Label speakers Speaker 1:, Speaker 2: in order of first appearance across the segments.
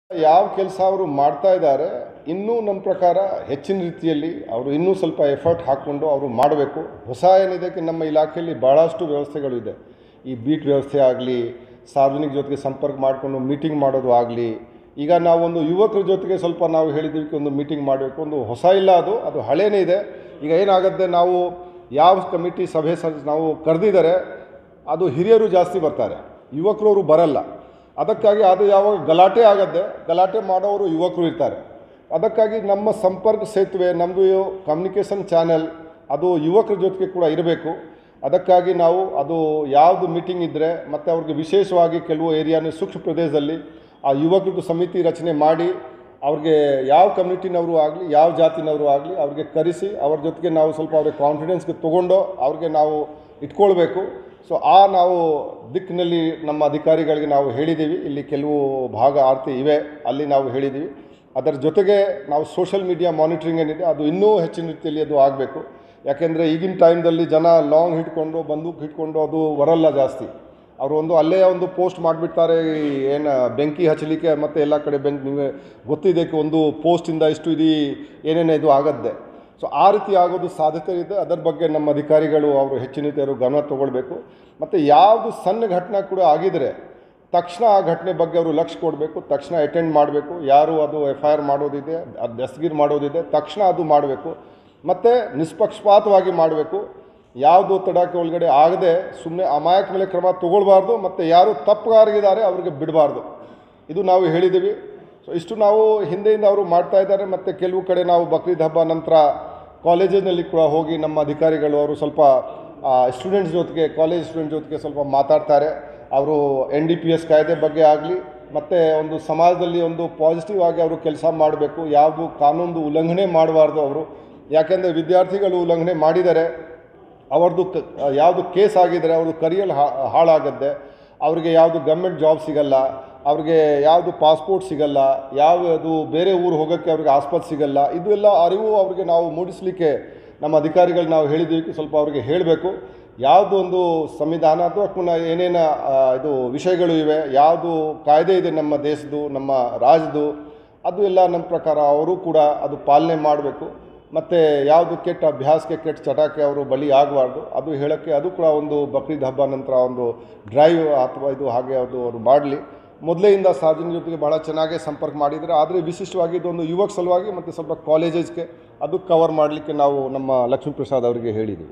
Speaker 1: ಯಾವ ಕೆಲಸ ಅವರು ಮಾಡ್ತಾ ಇದ್ದಾರೆ ಇನ್ನೂ ನಮ್ಮ ಪ್ರಕಾರ ಹೆಚ್ಚಿನ ರೀತಿಯಲ್ಲಿ ಅವರು ಇನ್ನೂ ಸ್ವಲ್ಪ ಎಫರ್ಟ್ ಹಾಕ್ಕೊಂಡು ಅವರು ಮಾಡಬೇಕು ಹೊಸ ಏನಿದೆ ಕಿ ನಮ್ಮ ಇಲಾಖೆಯಲ್ಲಿ ಭಾಳಷ್ಟು ವ್ಯವಸ್ಥೆಗಳು ಇದೆ ಈ ಬೀಟ್ ವ್ಯವಸ್ಥೆ ಆಗಲಿ ಸಾರ್ವಜನಿಕ ಜೊತೆಗೆ ಸಂಪರ್ಕ ಮಾಡಿಕೊಂಡು ಮೀಟಿಂಗ್ ಮಾಡೋದು ಆಗಲಿ ಈಗ ನಾವೊಂದು ಯುವಕರ ಜೊತೆಗೆ ಸ್ವಲ್ಪ ನಾವು ಹೇಳಿದ್ದೀವಿ ಒಂದು ಮೀಟಿಂಗ್ ಮಾಡಬೇಕು ಒಂದು ಹೊಸ ಇಲ್ಲ ಅದು ಅದು ಹಳೇನೇ ಇದೆ ಈಗ ಏನಾಗುತ್ತೆ ನಾವು ಯಾವ ಕಮಿಟಿ ಸಭೆ ಸ ನಾವು ಕರೆದಿದ್ದಾರೆ ಅದು ಹಿರಿಯರು ಜಾಸ್ತಿ ಬರ್ತಾರೆ ಯುವಕರವರು ಬರಲ್ಲ ಅದಕ್ಕಾಗಿ ಅದು ಯಾವಾಗ ಗಲಾಟೆ ಆಗತ್ತೆ ಗಲಾಟೆ ಮಾಡೋರು ಯುವಕರು ಇರ್ತಾರೆ ಅದಕ್ಕಾಗಿ ನಮ್ಮ ಸಂಪರ್ಕ ಸೇತುವೆ ನಮ್ಮದು ಕಮ್ಯುನಿಕೇಷನ್ ಚಾನೆಲ್ ಅದು ಯುವಕರ ಜೊತೆಗೆ ಕೂಡ ಇರಬೇಕು ಅದಕ್ಕಾಗಿ ನಾವು ಅದು ಯಾವುದು ಮೀಟಿಂಗ್ ಇದ್ದರೆ ಮತ್ತು ಅವ್ರಿಗೆ ವಿಶೇಷವಾಗಿ ಕೆಲವು ಏರಿಯಾನ ಸೂಕ್ಷ್ಮ ಪ್ರದೇಶದಲ್ಲಿ ಆ ಯುವಕರದ್ದು ಸಮಿತಿ ರಚನೆ ಮಾಡಿ ಅವ್ರಿಗೆ ಯಾವ ಕಮ್ಯುನಿಟಿನವರು ಆಗಲಿ ಯಾವ ಜಾತಿನವರು ಆಗಲಿ ಅವ್ರಿಗೆ ಕರೆಸಿ ಅವ್ರ ಜೊತೆಗೆ ನಾವು ಸ್ವಲ್ಪ ಅವ್ರಿಗೆ ಕಾನ್ಫಿಡೆನ್ಸ್ಗೆ ತೊಗೊಂಡು ಅವ್ರಿಗೆ ನಾವು ಇಟ್ಕೊಳ್ಬೇಕು ಸೊ ಆ ನಾವು ದಿಕ್ಕಿನಲ್ಲಿ ನಮ್ಮ ಅಧಿಕಾರಿಗಳಿಗೆ ನಾವು ಹೇಳಿದ್ದೀವಿ ಇಲ್ಲಿ ಕೆಲವು ಭಾಗ ಆರ್ತಿ ಇವೆ ಅಲ್ಲಿ ನಾವು ಹೇಳಿದ್ದೀವಿ ಅದರ ಜೊತೆಗೆ ನಾವು ಸೋಷಲ್ ಮೀಡಿಯಾ ಮಾನಿಟ್ರಿಂಗ್ ಏನಿದೆ ಅದು ಇನ್ನೂ ಹೆಚ್ಚಿನ ರೀತಿಯಲ್ಲಿ ಅದು ಆಗಬೇಕು ಯಾಕೆಂದರೆ ಈಗಿನ ಟೈಮ್ದಲ್ಲಿ ಜನ ಲಾಂಗ್ ಹಿಡ್ಕೊಂಡು ಬಂದೂಕ್ ಹಿಡ್ಕೊಂಡು ಅದು ಬರಲ್ಲ ಜಾಸ್ತಿ ಅವರು ಒಂದು ಅಲ್ಲೇ ಒಂದು ಪೋಸ್ಟ್ ಮಾಡಿಬಿಡ್ತಾರೆ ಏನು ಬೆಂಕಿ ಹಚ್ಚಲಿಕ್ಕೆ ಮತ್ತು ಎಲ್ಲ ಕಡೆ ಬೆಂಕಿ ನಿಮಗೆ ಗೊತ್ತಿದೆ ಒಂದು ಪೋಸ್ಟಿಂದ ಇಷ್ಟು ಇದು ಏನೇನು ಇದು ಆಗತ್ತೆ ಸೊ ಆ ರೀತಿ ಆಗೋದು ಸಾಧ್ಯತೆ ಇದೆ ಅದರ ಬಗ್ಗೆ ನಮ್ಮ ಅಧಿಕಾರಿಗಳು ಅವರು ಹೆಚ್ಚಿನ ರೀತಿಯವರು ಗಮನ ತಗೊಳ್ಬೇಕು ಮತ್ತು ಯಾವುದು ಸಣ್ಣ ಘಟನೆ ಕೂಡ ಆಗಿದರೆ ತಕ್ಷಣ ಆ ಘಟನೆ ಬಗ್ಗೆ ಅವರು ಲಕ್ಷ್ಯ ಕೊಡಬೇಕು ತಕ್ಷಣ ಅಟೆಂಡ್ ಮಾಡಬೇಕು ಯಾರು ಅದು ಎಫ್ ಐ ಆರ್ ಮಾಡೋದಿದೆ ಅದು ದಸ್ತಗಿರಿ ಮಾಡೋದಿದೆ ತಕ್ಷಣ ಅದು ಮಾಡಬೇಕು ಮತ್ತು ನಿಷ್ಪಕ್ಷಪಾತವಾಗಿ ಮಾಡಬೇಕು ಯಾವುದು ತಡಾಕೆ ಒಳಗಡೆ ಆಗದೆ ಸುಮ್ಮನೆ ಅಮಾಯಕ ಮೇಲೆ ಕ್ರಮ ತಗೊಳ್ಬಾರ್ದು ಮತ್ತು ಯಾರು ತಪ್ಪುಗಾರಿದ್ದಾರೆ ಅವ್ರಿಗೆ ಬಿಡಬಾರ್ದು ಇದು ನಾವು ಹೇಳಿದ್ದೀವಿ ಸೊ ಇಷ್ಟು ನಾವು ಹಿಂದೆಯಿಂದ ಅವರು ಮಾಡ್ತಾ ಇದ್ದಾರೆ ಮತ್ತು ಕೆಲವು ಕಡೆ ನಾವು ಬಕ್ರೀದ್ ಹಬ್ಬ ನಂತರ ಕಾಲೇಜಿನಲ್ಲಿ ಕೂಡ ಹೋಗಿ ನಮ್ಮ ಅಧಿಕಾರಿಗಳು ಅವರು ಸ್ವಲ್ಪ ಸ್ಟೂಡೆಂಟ್ಸ್ ಜೊತೆಗೆ ಕಾಲೇಜ್ ಸ್ಟೂಡೆಂಟ್ ಜೊತೆಗೆ ಸ್ವಲ್ಪ ಮಾತಾಡ್ತಾರೆ ಅವರು ಎನ್ ಡಿ ಪಿ ಎಸ್ ಕಾಯ್ದೆ ಬಗ್ಗೆ ಆಗಲಿ ಮತ್ತು ಒಂದು ಸಮಾಜದಲ್ಲಿ ಒಂದು ಪಾಸಿಟಿವ್ ಆಗಿ ಅವರು ಕೆಲಸ ಮಾಡಬೇಕು ಯಾವುದು ಕಾನೂನು ಉಲ್ಲಂಘನೆ ಮಾಡಬಾರ್ದು ಅವರು ಯಾಕೆಂದರೆ ವಿದ್ಯಾರ್ಥಿಗಳು ಉಲ್ಲಂಘನೆ ಮಾಡಿದ್ದಾರೆ ಅವ್ರದ್ದು ಕ ಯಾವುದು ಕೇಸ್ ಆಗಿದರೆ ಅವ್ರದ್ದು ಕರಿಯರ್ ಹಾಳಾಗತ್ತೆ ಅವ್ರಿಗೆ ಯಾವುದು ಗೌರ್ಮೆಂಟ್ ಜಾಬ್ ಸಿಗಲ್ಲ ಅವ್ರಿಗೆ ಯಾವುದು ಪಾಸ್ಪೋರ್ಟ್ ಸಿಗಲ್ಲ ಯಾವುದು ಬೇರೆ ಊರು ಹೋಗೋಕ್ಕೆ ಅವ್ರಿಗೆ ಆಸ್ಪತ್ರೆ ಸಿಗಲ್ಲ ಇದು ಎಲ್ಲ ಅರಿವು ಅವ್ರಿಗೆ ನಾವು ಮೂಡಿಸಲಿಕ್ಕೆ ನಮ್ಮ ಅಧಿಕಾರಿಗಳು ನಾವು ಹೇಳಿದ್ದೀವಿ ಸ್ವಲ್ಪ ಅವ್ರಿಗೆ ಹೇಳಬೇಕು ಯಾವುದು ಒಂದು ಸಂವಿಧಾನ ಅಥವಾ ಪುನಃ ಏನೇನು ಆ, ಇದು ವಿಷಯಗಳು ಇವೆ ಯಾವುದು ಕಾಯ್ದೆ ಇದೆ ನಮ್ಮ ದೇಶದ್ದು ನಮ್ಮ ರಾಜ್ಯದ್ದು ಅದು ಎಲ್ಲ ನಮ್ಮ ಪ್ರಕಾರ ಅವರು ಕೂಡ ಅದು ಪಾಲನೆ ಮಾಡಬೇಕು ಮತ್ತು ಯಾವುದು ಕೆಟ್ಟ ಅಭ್ಯಾಸಕ್ಕೆ ಕೆಟ್ಟ ಚಟಕ್ಕೆ ಅವರು ಬಲಿ ಆಗಬಾರ್ದು ಅದು ಹೇಳೋಕ್ಕೆ ಅದು ಕೂಡ ಒಂದು ಬಕ್ರೀದ್ ಹಬ್ಬ ನಂತರ ಒಂದು ಡ್ರೈವ್ ಅಥವಾ ಇದು ಹಾಗೆ ಅದು ಅವರು ಮಾಡಲಿ ಮೊದಲೆಯಿಂದ ಸಾರ್ವಜನಿಕ ಜೊತೆಗೆ ಭಾಳ ಚೆನ್ನಾಗೇ ಸಂಪರ್ಕ ಮಾಡಿದರೆ ಆದರೆ ವಿಶಿಷ್ಟವಾಗಿ ಇದೊಂದು ಯುವಕ ಸಲುವಾಗಿ ಮತ್ತು ಸ್ವಲ್ಪ ಕಾಲೇಜಸ್ಗೆ ಅದು ಕವರ್ ಮಾಡಲಿಕ್ಕೆ ನಾವು ನಮ್ಮ ಲಕ್ಷ್ಮೀಪ್ರಸಾದ್ ಅವರಿಗೆ ಹೇಳಿದ್ದೀವಿ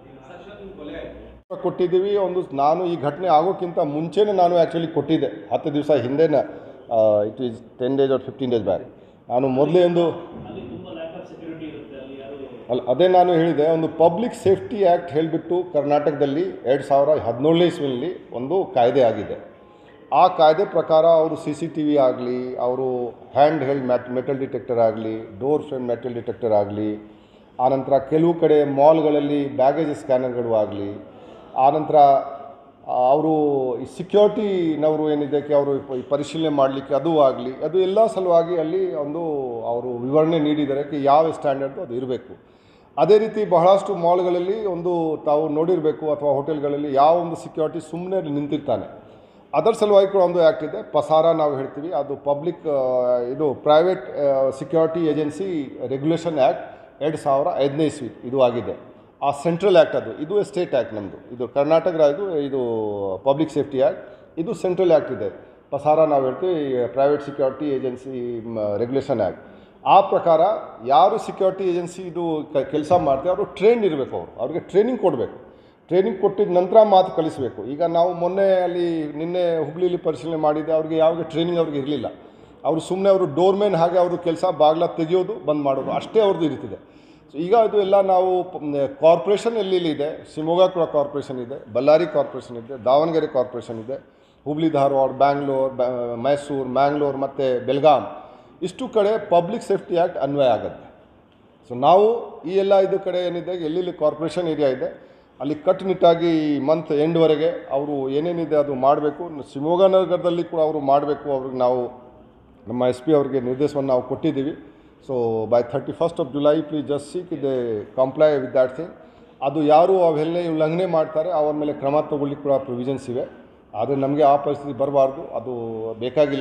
Speaker 1: ಕೊಟ್ಟಿದ್ದೀವಿ ಒಂದು ನಾನು ಈ ಘಟನೆ ಆಗೋಕ್ಕಿಂತ ಮುಂಚೆನೇ ನಾನು ಆ್ಯಕ್ಚುಲಿ ಕೊಟ್ಟಿದ್ದೆ ಹತ್ತು ದಿವಸ ಹಿಂದೆನೇ it is ten days or fifteen days back ನಾನು ಮೊದಲೇ ಒಂದು ಅಲ್ಲ ಅದೇ ನಾನು ಹೇಳಿದೆ ಒಂದು ಪಬ್ಲಿಕ್ ಸೇಫ್ಟಿ ಆ್ಯಕ್ಟ್ ಹೇಳಿಬಿಟ್ಟು ಕರ್ನಾಟಕದಲ್ಲಿ ಎರಡು ಸಾವಿರ ಹದಿನೇಳನೇ ಇಸ್ವಿನಲ್ಲಿ ಒಂದು ಕಾಯ್ದೆ ಆಗಿದೆ ಆ ಕಾಯ್ದೆ ಪ್ರಕಾರ ಅವರು ಸಿ ಸಿ ಟಿ ವಿ ಆಗಲಿ ಅವರು hand held mat metal detector ಆಗಲಿ ಡೋರ್ ಫ್ರೇಮ್ ಮೆಟಲ್ ಡಿಟೆಕ್ಟರ್ ಆಗಲಿ ಆನಂತರ ಕೆಲವು ಕಡೆ ಮಾಲ್ಗಳಲ್ಲಿ ಬ್ಯಾಗೇಜ್ ಸ್ಕ್ಯಾನರ್ಗಳು ಆಗಲಿ ಆನಂತರ ಅವರು ಈ ಸೆಕ್ಯೂರಿಟಿನವರು ಏನಿದೆ ಅವರು ಪ- ಪರಿಶೀಲನೆ ಮಾಡಲಿಕ್ಕೆ ಅದು ಆಗಲಿ ಅದು ಎಲ್ಲ ಸಲುವಾಗಿ ಅಲ್ಲಿ ಒಂದು ಅವರು ವಿವರಣೆ ನೀಡಿದ್ದಾರೆ ಕಿ ಯಾವ ಸ್ಟ್ಯಾಂಡರ್ಡು ಅದು ಇರಬೇಕು ಅದೇ ರೀತಿ ಬಹಳಷ್ಟು ಮಾಲ್ಗಳಲ್ಲಿ ಒಂದು ತಾವು ನೋಡಿರಬೇಕು ಅಥವಾ ಹೋಟೆಲ್ಗಳಲ್ಲಿ ಯಾವ ಒಂದು ಸೆಕ್ಯೂರಿಟಿ ಸುಮ್ಮನೆ ನಿಂತಿರ್ತಾನೆ ಅದರ ಸಲುವಾಗಿ ಕೂಡ ಒಂದು ಆ್ಯಕ್ಟ್ ಇದೆ ಪಸಾರ ನಾವು ಹೇಳ್ತೀವಿ ಅದು ಪಬ್ಲಿಕ್ ಇದು private security agency regulation act ಎರಡು ಸಾವಿರ ಐದನೇ ಇಸ್ವಿ ಇದು ಆಗಿದೆ ಆ ಸೆಂಟ್ರಲ್ ಆ್ಯಕ್ಟ್ ಅದು ಇದು ಸ್ಟೇಟ್ ಆ್ಯಕ್ಟ್ ನಮ್ಮದು ಇದು ಕರ್ನಾಟಕ ರಾಜ್ಯದು ಇದು ಪಬ್ಲಿಕ್ ಸೇಫ್ಟಿ ಆ್ಯಕ್ಟ್ ಇದು ಸೆಂಟ್ರಲ್ ಆ್ಯಕ್ಟ್ ಇದೆ ಪಸಾರ ನಾವು ಹೇಳ್ತೀವಿ private security agency regulation act ಆ ಪ್ರಕಾರ ಯಾರು ಸೆಕ್ಯೂರಿಟಿ ಏಜೆನ್ಸಿ ಇದು ಕೆಲಸ ಮಾಡ್ತಾರೆ ಅವರು ಟ್ರೈನ್ ಇರಬೇಕು ಅವರು ಅವ್ರಿಗೆ ಟ್ರೈನಿಂಗ್ ಕೊಡಬೇಕು ಟ್ರೈನಿಂಗ್ ಕೊಟ್ಟಿದ ನಂತರ ಮಾತು ಕಲಿಸಬೇಕು ಈಗ ನಾವು ಮೊನ್ನೆ ಅಲ್ಲಿ ನಿನ್ನೆ ಹುಬ್ಳಿಲಿ ಪರಿಶೀಲನೆ ಮಾಡಿದ್ದೆ ಅವ್ರಿಗೆ ಯಾವಾಗ ಟ್ರೈನಿಂಗ್ ಅವ್ರಿಗೆ ಇರಲಿಲ್ಲ ಅವರು ಸುಮ್ಮನೆ ಅವರು ಡೋರ್ಮೇನ್ ಹಾಗೆ ಅವರು ಕೆಲಸ ಬಾಗಿಲ ತೆಗೆಯೋದು ಬಂದ್ ಮಾಡೋದು ಅಷ್ಟೇ ಅವ್ರದ್ದು ಇರ್ತಿದೆ ಸೊ ಈಗ ಇದು ಎಲ್ಲ ನಾವು ಕಾರ್ಪೊರೇಷನ್ ಎಲ್ಲಿ ಇದೆ ಶಿವಮೊಗ್ಗ ಕೂಡ ಕಾರ್ಪೊರೇಷನ್ ಇದೆ ಬಳ್ಳಾರಿ ಕಾರ್ಪೊರೇಷನ್ ಇದೆ ದಾವಣಗೆರೆ ಕಾರ್ಪೊರೇಷನ್ ಇದೆ ಹುಬ್ಳಿ ಧಾರವಾಡ ಬ್ಯಾಂಗ್ಳೂರ್ ಬ್ಯಾ ಮೈಸೂರು ಮ್ಯಾಂಗ್ಳೂರ್ ಮತ್ತು ಬೆಲ್ಗಾಮ್ ಇಷ್ಟು ಕಡೆ ಪಬ್ಲಿಕ್ ಸೇಫ್ಟಿ ಆ್ಯಕ್ಟ್ ಅನ್ವಯ ಆಗುತ್ತೆ ಸೊ ನಾವು ಈ ಎಲ್ಲ ಇದು ಕಡೆ ಏನಿದೆ ಎಲ್ಲೆಲ್ಲಿ ಕಾರ್ಪೊರೇಷನ್ ಏರಿಯಾ ಇದೆ ಅಲ್ಲಿ ಕಟ್ಟುನಿಟ್ಟಾಗಿ ಈ ಮಂತ್ ಎಂಡ್ವರೆಗೆ ಅವರು ಏನೇನಿದೆ ಅದು ಮಾಡಬೇಕು ಶಿವಮೊಗ್ಗ ನಗರದಲ್ಲಿ ಕೂಡ ಅವರು ಮಾಡಬೇಕು ಅವ್ರಿಗೆ ನಾವು ನಮ್ಮ ಎಸ್ ಪಿ ಅವರಿಗೆ ನಿರ್ದೇಶವನ್ನು ನಾವು ಕೊಟ್ಟಿದ್ದೀವಿ so by thirty first of July please just seek ಇದೆ ಕಂಪ್ಲೈ ವಿತ್ ದ್ಯಾಟ್ ಥಿಂಗ್ ಅದು ಯಾರು ಅವೆಲ್ಲ ಉಲ್ಲಂಘನೆ ಮಾಡ್ತಾರೆ ಅವ್ರ ಮೇಲೆ ಕ್ರಮ ತಗೊಳ್ಳಿಕ್ಕೆ ಕೂಡ ಪ್ರೊವಿಷನ್ಸ್ ಇವೆ ಆದರೆ ನಮಗೆ ಆ ಪರಿಸ್ಥಿತಿ ಬರಬಾರ್ದು ಅದು ಬೇಕಾಗಿಲ್ಲ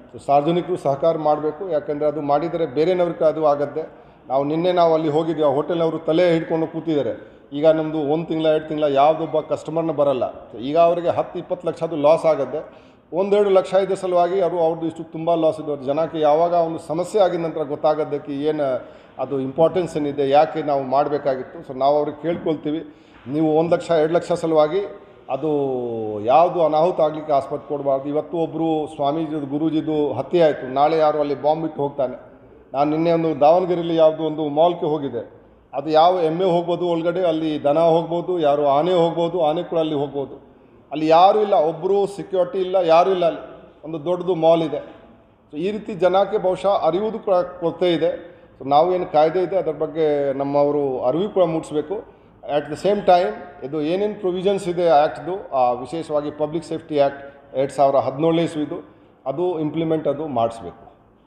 Speaker 1: ಸೊ ಸಾರ್ವಜನಿಕರು ಸಹಕಾರ ಮಾಡಬೇಕು ಯಾಕಂದರೆ ಅದು ಮಾಡಿದರೆ ಬೇರೆನವ್ರಿಗೆ ಅದು ಆಗತ್ತೆ ನಾವು ನಿನ್ನೆ ನಾವು ಅಲ್ಲಿ ಹೋಗಿದ್ವಿ ಆ ಹೋಟೆಲ್ನವರು ತಲೆ ಹಿಡ್ಕೊಂಡು ಕೂತಿದ್ದಾರೆ ಈಗ ನಮ್ಮದು ಒಂದು ತಿಂಗಳ ಎರಡು ತಿಂಗಳ ಯಾವುದೊಬ್ಬ ಕಸ್ಟಮರ್ನ ಬರಲ್ಲ ಸೊ ಈಗ ಅವರಿಗೆ ಹತ್ತು ಇಪ್ಪತ್ತು ಲಕ್ಷದ್ದು ಲಾಸ್ ಆಗುತ್ತೆ ಒಂದೆರಡು ಲಕ್ಷ ಇದ್ದ ಸಲುವಾಗಿ ಅವರು ಅವ್ರದ್ದು ಇಷ್ಟು ತುಂಬ ಲಾಸ್ ಇದೆ ಅವ್ರ ಜನಕ್ಕೆ ಯಾವಾಗ ಒಂದು ಸಮಸ್ಯೆ ಆಗಿದ ನಂತರ ಗೊತ್ತಾಗೋದಕ್ಕೆ ಏನು ಅದು ಇಂಪಾರ್ಟೆನ್ಸ್ ಏನಿದೆ ಯಾಕೆ ನಾವು ಮಾಡಬೇಕಾಗಿತ್ತು ಸೊ ನಾವು ಅವ್ರಿಗೆ ಕೇಳ್ಕೊಳ್ತೀವಿ ನೀವು ಒಂದು ಲಕ್ಷ ಎರಡು ಲಕ್ಷ ಸಲುವಾಗಿ ಅದು ಯಾವುದು ಅನಾಹುತ ಆಗಲಿಕ್ಕೆ ಆಸ್ಪತ್ರೆ ಕೊಡಬಾರ್ದು ಇವತ್ತು ಒಬ್ಬರು ಸ್ವಾಮೀಜಿದು ಗುರೂಜಿದು ಹತ್ಯೆ ಆಯಿತು ನಾಳೆ ಯಾರು ಅಲ್ಲಿ ಬಾಂಬ್ ಇಟ್ಟು ಹೋಗ್ತಾನೆ ನಾನು ನಿನ್ನೆ ಒಂದು ದಾವಣಗೆರೆಯಲ್ಲಿ ಯಾವುದು ಒಂದು ಮಾಲ್ಗೆ ಹೋಗಿದ್ದೆ ಅದು ಯಾವ ಎಮ್ಮೆ ಹೋಗ್ಬೋದು ಒಳಗಡೆ ಅಲ್ಲಿ ದನ ಹೋಗ್ಬೋದು ಯಾರು ಆನೆ ಹೋಗ್ಬೋದು ಆನೆ ಕೂಡ ಅಲ್ಲಿ ಹೋಗ್ಬೋದು ಅಲ್ಲಿ ಯಾರೂ ಇಲ್ಲ ಒಬ್ಬರು ಸೆಕ್ಯೂರಿಟಿ ಇಲ್ಲ ಯಾರೂ ಇಲ್ಲ ಅಲ್ಲಿ ಒಂದು ದೊಡ್ಡದು ಮಾಲ್ ಇದೆ ಸೊ ಈ ರೀತಿ ಜನಕ್ಕೆ ಬಹುಶಃ ಅರಿವುದು ಕೂಡ ಕೊರತೆ ಇದೆ ಸೊ ನಾವು ಏನು ಕಾಯ್ದೆ ಇದೆ ಅದರ ಬಗ್ಗೆ ನಮ್ಮವರು ಅರಿವು ಕೂಡ ಮೂಡಿಸಬೇಕು ಆ್ಯಟ್ ದ ಸೇಮ್ ಟೈಮ್ ಇದು ಏನೇನು ಪ್ರೊವಿಷನ್ಸ್ ಇದೆ ಆ್ಯಕ್ಟ್ದು ವಿಶೇಷವಾಗಿ ಪಬ್ಲಿಕ್ ಸೇಫ್ಟಿ ಆ್ಯಕ್ಟ್ ಎರಡು ಸಾವಿರ ಹದಿನೇಳನೇ ಇಸ್ವಿದು ಅದು ಇಂಪ್ಲಿಮೆಂಟ್ ಅದು ಮಾಡಿಸ್ಬೇಕು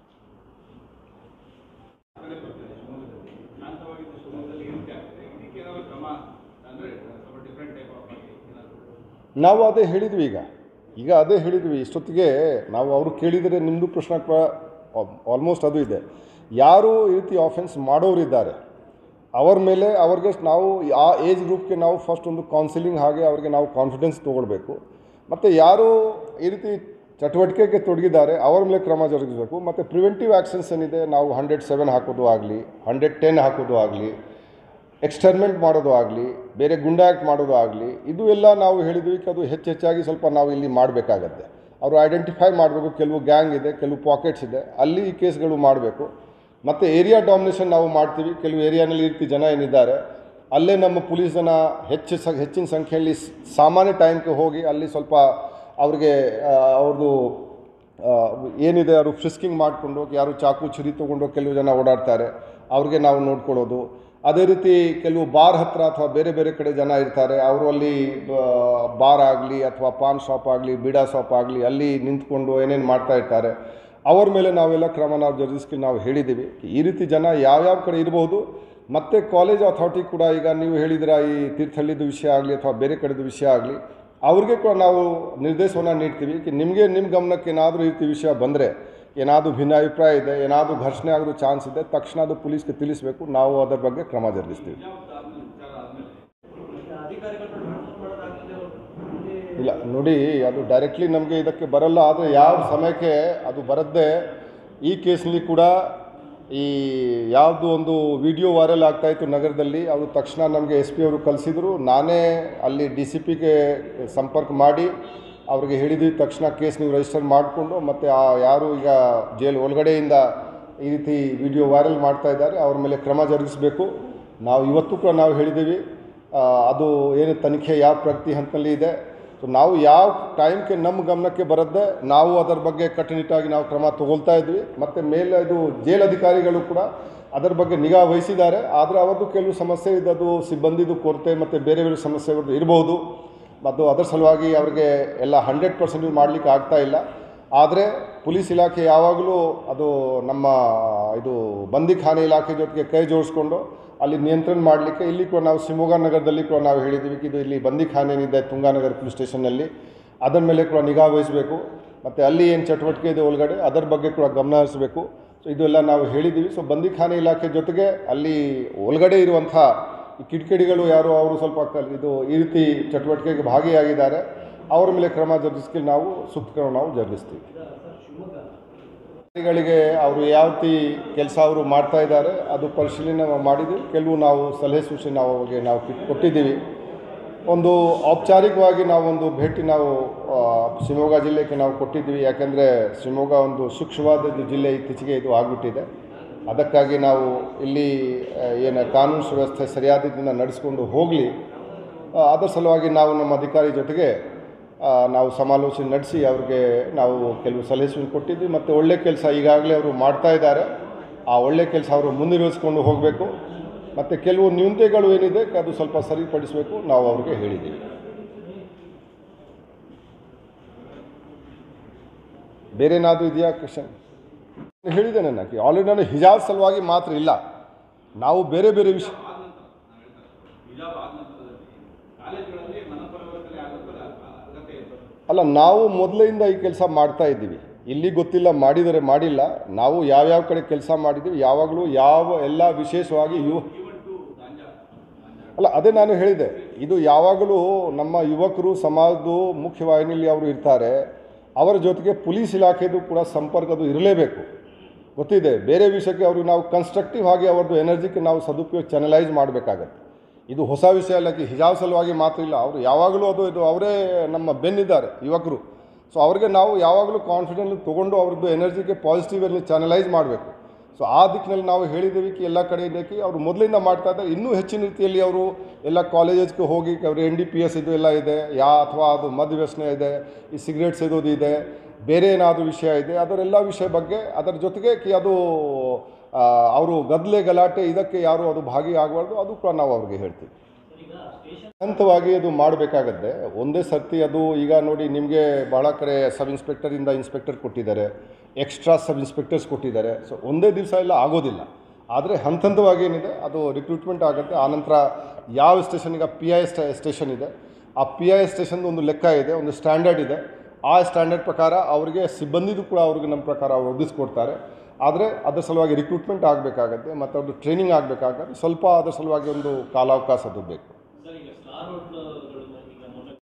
Speaker 2: ಶಾಂತವಾಗಿದ್ದ ಶಿವಮೊಗ್ಗದಲ್ಲಿ ಇರುತ್ತೆ ಆಗ್ತದೆ ಇದಕ್ಕೆ ಏನಾದರೂ ಕ್ರಮ ಅಂದರೆ ಸ್ವಲ್ಪ ಡಿಫ್ರೆಂಟ್ ಟೈಪ್ ಆಫ್ ಏನಾದರೂ
Speaker 1: ನಾವು ಅದೇ ಹೇಳಿದ್ವಿ ಈಗ ಈಗ ಅದೇ ಹೇಳಿದ್ವಿ ಇಷ್ಟೊತ್ತಿಗೆ ನಾವು ಅವರು ಕೇಳಿದರೆ ನಿಮ್ಮದು ಪ್ರಶ್ನೆ ಕೂಡ ಆಲ್ಮೋಸ್ಟ್ ಅದು ಇದೆ ಯಾರು ಈ ರೀತಿ ಆಫೆನ್ಸ್ ಮಾಡೋರಿದ್ದಾರೆ ಅವ್ರ ಮೇಲೆ ಅವ್ರಿಗೆ ನಾವು ಆ ಏಜ್ ಗ್ರೂಪ್ಗೆ ನಾವು ಫಸ್ಟ್ ಒಂದು ಕೌನ್ಸಿಲಿಂಗ್ ಹಾಗೆ ಅವ್ರಿಗೆ ನಾವು ಕಾನ್ಫಿಡೆನ್ಸ್ ತೊಗೊಳ್ಬೇಕು ಮತ್ತು ಯಾರು ಈ ರೀತಿ ಚಟುವಟಿಕೆಗೆ ತೊಡಗಿದ್ದಾರೆ ಅವರ ಮೇಲೆ ಕ್ರಮ ಜರುಗಿಸಬೇಕು ಮತ್ತು ಪ್ರಿವೆಂಟಿವ್ ಆ್ಯಕ್ಷನ್ಸ್ ಏನಿದೆ ನಾವು ಹಂಡ್ರೆಡ್ ಸೆವೆನ್ ಹಾಕೋದು ಆಗಲಿ ಹಂಡ್ರೆಡ್ ಟೆನ್ ಹಾಕೋದು ಆಗಲಿ ಎಕ್ಸ್ಟರ್ಮೆಂಟ್ ಮಾಡೋದು ಆಗಲಿ ಬೇರೆ ಗುಂಡಾಕ್ಟ್ ಮಾಡೋದು ಆಗಲಿ ಇದು ಎಲ್ಲ ನಾವು ಹೇಳಿದ್ವಿ ಅದು ಹೆಚ್ಚು ಹೆಚ್ಚಾಗಿ ಸ್ವಲ್ಪ ನಾವು ಇಲ್ಲಿ ಮಾಡಬೇಕಾಗತ್ತೆ ಅವರು ಐಡೆಂಟಿಫೈ ಮಾಡಬೇಕು ಕೆಲವು ಗ್ಯಾಂಗ್ ಇದೆ ಕೆಲವು ಪಾಕೆಟ್ಸ್ ಇದೆ ಅಲ್ಲಿ ಈ ಕೇಸ್ಗಳು ಮಾಡಬೇಕು ಮತ್ತು ಏರಿಯಾ ಡಾಮಿನೇಷನ್ ನಾವು ಮಾಡ್ತೀವಿ ಕೆಲವು ಏರಿಯಾನಲ್ಲಿ ಈ ರೀತಿ ಜನ ಏನಿದ್ದಾರೆ ಅಲ್ಲೇ ನಮ್ಮ ಪೊಲೀಸ್ ಜನ ಹೆಚ್ಚು ಸ ಹೆಚ್ಚಿನ ಸಂಖ್ಯೆಯಲ್ಲಿ ಸ್- ಸಾಮಾನ್ಯ ಟೈಮ್ಗೆ ಹೋಗಿ ಅಲ್ಲಿ ಸ್ವಲ್ಪ ಅವ್ರಿಗೆ ಆ, ಅವ್ರದ್ದು ಆ, ಏನಿದೆ ಅವರು ಫ್ರಿಸ್ಕಿಂಗ್ ಮಾಡಿಕೊಂಡು ಯಾರು ಚಾಕು ಚುರಿ ತೊಗೊಂಡು ಕೆಲವು ಜನ ಓಡಾಡ್ತಾರೆ ಅವ್ರಿಗೆ ನಾವು ನೋಡ್ಕೊಳ್ಳೋದು ಅದೇ ರೀತಿ ಕೆಲವು ಬಾರ್ ಹತ್ರ ಅಥವಾ ಬೇರೆ ಬೇರೆ ಕಡೆ ಜನ ಇರ್ತಾರೆ ಅವರು ಅಲ್ಲಿ ಬಾರ್ ಆಗಲಿ ಅಥವಾ ಪಾನ್ ಶಾಪ್ ಆಗಲಿ ಬೀಡಾ ಶಾಪ್ ಆಗಲಿ ಅಲ್ಲಿ ನಿಂತ್ಕೊಂಡು ಏನೇನು ಮಾಡ್ತಾ ಇರ್ತಾರೆ ಅವ್ರ ಮೇಲೆ ನಾವೆಲ್ಲ ಕ್ರಮ ನಾವು ಜರುಗಿಸ್ಕೊಂಡು ನಾವು ಹೇಳಿದ್ದೀವಿ ಈ ರೀತಿ ಜನ ಯಾವ್ಯಾವ ಕಡೆ ಇರ್ಬೋದು ಮತ್ತು ಕಾಲೇಜ್ ಅಥಾರಿಟಿ ಕೂಡ ಈಗ ನೀವು ಹೇಳಿದಿರ ಈ ತೀರ್ಥಹಳ್ಳಿದು ವಿಷಯ ಆಗಲಿ ಅಥವಾ ಬೇರೆ ಕಡೆದು ವಿಷಯ ಆಗಲಿ ಅವ್ರಿಗೆ ಕೂಡ ನಾವು ನಿರ್ದೇಶವನ್ನು ನೀಡ್ತೀವಿ ಕಿ ನಿಮಗೆ ನಿಮ್ಮ ಗಮನಕ್ಕೆ ಏನಾದರೂ ಈ ರೀತಿ ವಿಷಯ ಬಂದರೆ ಏನಾದರೂ ಭಿನ್ನಾಭಿಪ್ರಾಯ ಇದೆ ಏನಾದರೂ ಘರ್ಷಣೆ ಆಗೋದು ಚಾನ್ಸ್ ಇದೆ ತಕ್ಷಣ ಅದು ಪೊಲೀಸ್ಗೆ ತಿಳಿಸಬೇಕು ನಾವು ಅದರ ಬಗ್ಗೆ ಕ್ರಮ ಜರುಗಿಸ್ತೀವಿ ಇಲ್ಲ ನೋಡಿ ಅದು ಡೈರೆಕ್ಟ್ಲಿ ನಮಗೆ ಇದಕ್ಕೆ ಬರಲ್ಲ ಆದರೆ ಯಾವ ಸಮಯಕ್ಕೆ ಅದು ಬರದ್ದೇ ಈ ಕೇಸ್ನಲ್ಲಿ ಕೂಡ ಈ ಯಾವುದು ಒಂದು ವಿಡಿಯೋ ವೈರಲ್ ಆಗ್ತಾಯಿತ್ತು ನಗರದಲ್ಲಿ ಅದು ತಕ್ಷಣ ನಮಗೆ ಎಸ್ ಪಿ ಅವರು ಕಳಿಸಿದರು ನಾನೇ ಅಲ್ಲಿ ಡಿ ಸಿ ಪಿಗೆ ಸಂಪರ್ಕ ಮಾಡಿ ಅವ್ರಿಗೆ ಹೇಳಿದ್ವಿ ತಕ್ಷಣ ಕೇಸ್ ನೀವು ರಿಜಿಸ್ಟರ್ ಮಾಡಿಕೊಂಡು ಮತ್ತು ಆ ಯಾರು ಈಗ ಜೈಲು ಒಳಗಡೆಯಿಂದ ಈ ರೀತಿ ವಿಡಿಯೋ ವೈರಲ್ ಮಾಡ್ತಾ ಇದ್ದಾರೆ ಅವ್ರ ಮೇಲೆ ಕ್ರಮ ಜರುಗಿಸಬೇಕು ನಾವು ಇವತ್ತು ಕೂಡ ನಾವು ಹೇಳಿದ್ದೀವಿ ಆ, ಅದು ಏನು ತನಿಖೆ ಯಾವ ಪ್ರಗತಿ ಹಂತದಲ್ಲಿ ಇದೆ ಸೊ ನಾವು ಯಾವ ಟೈಮ್ಗೆ ನಮ್ಮ ಗಮನಕ್ಕೆ ಬರದ್ದೆ ನಾವು ಅದರ ಬಗ್ಗೆ ಕಟ್ಟುನಿಟ್ಟಾಗಿ ನಾವು ಕ್ರಮ ತಗೊಳ್ತಾ ಇದ್ವಿ ಮತ್ತು ಮೇಲೆ ಇದು ಜೈಲ್ ಅಧಿಕಾರಿಗಳು ಕೂಡ ಅದರ ಬಗ್ಗೆ ನಿಗಾ ವಹಿಸಿದ್ದಾರೆ ಆದರೆ ಅವರದ್ದು ಕೆಲವು ಸಮಸ್ಯೆ ಇದೆ ಅದು ಸಿಬ್ಬಂದಿದು ಕೊರತೆ ಮತ್ತು ಬೇರೆ ಬೇರೆ ಸಮಸ್ಯೆಗಳು ಇರಬಹುದು ಮತ್ತು ಅದರ ಸಲುವಾಗಿ ಅವರಿಗೆ ಎಲ್ಲ ಹಂಡ್ರೆಡ್ ಪರ್ಸೆಂಟ್ ಮಾಡಲಿಕ್ಕೆ ಆಗ್ತಾ ಇಲ್ಲ ಆದರೆ ಪೊಲೀಸ್ ಇಲಾಖೆ ಯಾವಾಗಲೂ ಅದು ನಮ್ಮ ಇದು ಬಂದಿಖಾನೆ ಇಲಾಖೆ ಜೊತೆಗೆ ಕೈ ಜೋಡಿಸ್ಕೊಂಡು ಅಲ್ಲಿ ನಿಯಂತ್ರಣ ಮಾಡಲಿಕ್ಕೆ ಇಲ್ಲಿ ಕೂಡ ನಾವು ಶಿವಮೊಗ್ಗ ನಗರದಲ್ಲಿ ಕೂಡ ನಾವು ಹೇಳಿದ್ದೀವಿ ಇದು ಇಲ್ಲಿ ಬಂದಿಖಾನೆ ಏನಿದೆ ತುಂಗಾನಗರ ಪೊಲೀಸ್ ಸ್ಟೇಷನ್ನಲ್ಲಿ ಅದರ ಮೇಲೆ ಕೂಡ ನಿಗಾ ವಹಿಸಬೇಕು ಮತ್ತು ಅಲ್ಲಿ ಏನು ಚಟುವಟಿಕೆ ಇದೆ ಒಳಗಡೆ ಅದರ ಬಗ್ಗೆ ಕೂಡ ಗಮನ ಹರಿಸಬೇಕು ಸೊ ಇದೆಲ್ಲ ನಾವು ಹೇಳಿದ್ದೀವಿ ಸೊ ಬಂದಿಖಾನೆ ಇಲಾಖೆ ಜೊತೆಗೆ ಅಲ್ಲಿ ಒಳಗಡೆ ಇರುವಂಥ ಈ ಕಿಡಿಕಿಡಿಗಳು ಯಾರು ಅವರು ಸ್ವಲ್ಪ ಕ- ಇದು ಈ ರೀತಿ ಚಟುವಟಿಕೆಗೆ ಭಾಗಿಯಾಗಿದ್ದಾರೆ ಅವರ ಮೇಲೆ ಕ್ರಮ ಜರುಗಿಸ್ಕೊಂಡು ನಾವು ಸೂಕ್ತ ಕ್ರಮ ನಾವು ಜರುಗಿಸ್ತೀವಿ ಅಧಿಕಾರಿಗಳಿಗೆ ಅವರು ಯಾವ ರೀತಿ ಕೆಲಸ ಅವರು ಮಾಡ್ತಾ ಇದ್ದಾರೆ ಅದು ಪರಿಶೀಲನೆ ನಾವು ಮಾಡಿದ್ದೀವಿ ಕೆಲವು ನಾವು ಸಲಹೆ ಸೂಚನೆ ನಾವು ಅವ್ರಿಗೆ ನಾವು ಕಿಟ್- ಕೊಟ್ಟಿದ್ದೀವಿ ಒಂದು ಔಪಚಾರಿಕವಾಗಿ ನಾವೊಂದು ಭೇಟಿ ನಾವು ಆ, ಶಿವಮೊಗ್ಗ ಜಿಲ್ಲೆಗೆ ನಾವು ಕೊಟ್ಟಿದ್ವಿ ಯಾಕೆಂದರೆ ಶಿವಮೊಗ್ಗ ಒಂದು ಸೂಕ್ಷ್ಮವಾದ ಇದು ಜಿಲ್ಲೆ ಇತ್ತೀಚೆಗೆ ಇದು ಆಗಿಬಿಟ್ಟಿದೆ ಅದಕ್ಕಾಗಿ ನಾವು ಇಲ್ಲಿ ಆ, ಏನು ಕಾನೂನು ಸುವ್ಯವಸ್ಥೆ ಸರಿಯಾದ ರೀತಿಯಿಂದ ನಡೆಸ್ಕೊಂಡು ಹೋಗಲಿ ಅದರ ಸಲುವಾಗಿ ನಾವು ನಮ್ಮ ಅಧಿಕಾರಿ ಜೊತೆಗೆ ಆ, ನಾವು ಸಮಾಲೋಚನೆ ನಡೆಸಿ ಅವ್ರಿಗೆ ನಾವು ಕೆಲವು ಸಲಹೆ ಸೂಚನೆ ಕೊಟ್ಟಿದ್ವಿ ಮತ್ತು ಒಳ್ಳೆ ಕೆಲಸ ಈಗಾಗಲೇ ಅವರು ಮಾಡ್ತಾ ಇದ್ದಾರೆ ಆ ಒಳ್ಳೆ ಕೆಲಸ ಅವರು ಮುಂದುವರಿಸ್ಕೊಂಡು ಹೋಗಬೇಕು ಮತ್ತು ಕೆಲವು ನ್ಯೂನತೆಗಳು ಏನಿದೆ ಅದು ಸ್ವಲ್ಪ ಸರಿಪಡಿಸಬೇಕು ನಾವು ಅವ್ರಿಗೆ ಹೇಳಿದ್ದೀವಿ ಬೇರೆ ಏನಾದರೂ ಇದೆಯಾ ಕ್ವಶನ್ ಹೇಳಿದೆ ನನಗೆ ಆಲ್ರೆಡಿ ನಾನು ಹಿಜಾಬ್ ಸಲುವಾಗಿ ಮಾತ್ರ ಇಲ್ಲ ನಾವು ಬೇರೆ ಬೇರೆ ವಿಷಯ
Speaker 2: ಹಿಜಾಬ್ ಆದ ನಂತರದಲ್ಲಿ ಕಾಲೇಜುಗಳಲ್ಲಿ ಮನಪರಿವರ್ತನೆ ಆಗುತ್ತಲ್ಲ ಅಗತ್ಯ ಇರ್ತದೆ
Speaker 1: ಅಲ್ಲ ನಾವು ಮೊದಲಿಂದ ಈ ಕೆಲಸ ಮಾಡ್ತಾ ಇದ್ದೀವಿ ಇಲ್ಲಿ ಗೊತ್ತಿಲ್ಲ ಮಾಡಿದರೆ ಮಾಡಿಲ್ಲ ನಾವು ಯಾವ್ಯಾವ ಕಡೆ ಕೆಲಸ ಮಾಡಿದ್ದೀವಿ ಯಾವಾಗಲೂ ಯಾವ ಎಲ್ಲ ವಿಶೇಷವಾಗಿ you
Speaker 2: even to ganja ganja
Speaker 1: ಅಲ್ಲ ಅದೇ ನಾನು ಹೇಳಿದೆ ಇದು ಯಾವಾಗಲೂ ನಮ್ಮ ಯುವಕರು ಸಮಾಜದ್ದು ಮುಖ್ಯವಾಹಿನಿಯಲ್ಲಿ ಅವರು ಇರ್ತಾರೆ ಅವರ ಜೊತೆಗೆ ಪೊಲೀಸ್ ಇಲಾಖೆದು ಕೂಡ ಸಂಪರ್ಕದು ಇರಲೇಬೇಕು ಗೊತ್ತಿದೆ ಬೇರೆ ವಿಷಯಕ್ಕೆ ಅವ್ರಿಗೆ ನಾವು ಕನ್ಸ್ಟ್ರಕ್ಟಿವ್ ಆಗಿ ಅವ್ರದ್ದು ಎನರ್ಜಿಗೆ ನಾವು ಸದುಪಯೋಗ ಚಾನಲೈಸ್ ಮಾಡಬೇಕಾಗತ್ತೆ ಇದು ಹೊಸ ವಿಷಯ ಅಲ್ಲ ಕಿ ಹಿಜಾಬ್ ಸಲುವಾಗಿ ಮಾತ್ರ ಇಲ್ಲ ಅವರು ಯಾವಾಗಲೂ ಅದು ಇದು ಅವರೇ ನಮ್ಮ ಬೆನ್ನಿದ್ದಾರೆ ಯುವಕರು ಸೊ ಅವ್ರಿಗೆ ನಾವು ಯಾವಾಗಲೂ ಕಾನ್ಫಿಡೆನ್ಸ್ ತೊಗೊಂಡು ಅವ್ರದ್ದು ಎನರ್ಜಿಗೆ ಪಾಸಿಟಿವಲ್ಲಿ ಚಾನಲೈಸ್ ಮಾಡಬೇಕು ಸೊ ಆ ದಿಕ್ಕಿನಲ್ಲಿ ನಾವು ಹೇಳಿದ್ದೀವಿ ಕಿ ಎಲ್ಲ ಕಡೆ ಇದಕ್ಕೆ ಅವರು ಮೊದಲಿಂದ ಮಾಡ್ತಾ ಇದ್ದಾರೆ ಇನ್ನೂ ಹೆಚ್ಚಿನ ರೀತಿಯಲ್ಲಿ ಅವರು ಎಲ್ಲ ಕಾಲೇಜಸ್ಗೆ ಹೋಗಿ ಅವರು ಎನ್ ಡಿ ಪಿ ಎಸ್ ಇದು ಎಲ್ಲ ಇದೆ ಯಾ ಅಥವಾ ಅದು ಮದ್ದು ವ್ಯಸನ ಇದೆ ಈ ಸಿಗರೇಟ್ ಸೇದೋದು ಇದೆ ಬೇರೆ ಏನಾದರೂ ವಿಷಯ ಇದೆ ಅದರೆಲ್ಲ ವಿಷಯ ಬಗ್ಗೆ ಅದರ ಜೊತೆಗೆ ಕಿ ಅದು ಆ, ಅವರು ಗದ್ದಲೆ ಗಲಾಟೆ ಇದಕ್ಕೆ ಯಾರು ಅದು ಭಾಗಿಯಾಗಬಾರ್ದು ಅದು ಕೂಡ ನಾವು ಅವ್ರಿಗೆ ಹೇಳ್ತೀವಿ ಹಂತವಾಗಿ ಅದು ಮಾಡಬೇಕಾಗತ್ತೆ ಒಂದೇ ಸರ್ತಿ ಅದು ಈಗ ನೋಡಿ ನಿಮಗೆ ಭಾಳ ಕಡೆ ಸಬ್ ಇನ್ಸ್ಪೆಕ್ಟರಿಂದ ಇನ್ಸ್ಪೆಕ್ಟರ್ ಕೊಟ್ಟಿದ್ದಾರೆ ಎಕ್ಸ್ಟ್ರಾ ಸಬ್ ಇನ್ಸ್ಪೆಕ್ಟರ್ಸ್ ಕೊಟ್ಟಿದ್ದಾರೆ ಸೊ ಒಂದೇ ದಿವಸ ಎಲ್ಲ ಆಗೋದಿಲ್ಲ ಆದರೆ ಹಂತ ಹಂತವಾಗಿ ಏನಿದೆ ಅದು ರಿಕ್ರೂಟ್ಮೆಂಟ್ ಆಗುತ್ತೆ ಆನಂತರ ಯಾವ ಸ್ಟೇಷನ್ ಈಗ ಪಿ ಐ ಸ್ಟೇಷನ್ ಇದೆ ಆ ಪಿ ಐ ಸ್ಟೇಷನ್ದು ಒಂದು ಲೆಕ್ಕ ಇದೆ ಒಂದು ಸ್ಟ್ಯಾಂಡರ್ಡ್ ಇದೆ ಆ ಸ್ಟ್ಯಾಂಡರ್ಡ್ ಪ್ರಕಾರ ಅವರಿಗೆ ಸಿಬ್ಬಂದಿದು ಕೂಡ ಅವ್ರಿಗೆ ನಮ್ಮ ಪ್ರಕಾರ ಅವ್ರು ಒದಗಿಸ್ಕೊಡ್ತಾರೆ ಆದರೆ ಅದರ ಸಲುವಾಗಿ ರಿಕ್ರೂಟ್ಮೆಂಟ್ ಆಗಬೇಕಾಗತ್ತೆ ಮತ್ತು ಅವ್ರದ್ದು ಟ್ರೈನಿಂಗ್ ಆಗಬೇಕಾಗತ್ತೆ ಸ್ವಲ್ಪ ಅದರ ಸಲುವಾಗಿ ಒಂದು ಕಾಲಾವಕಾಶ ಅದು ಬೇಕು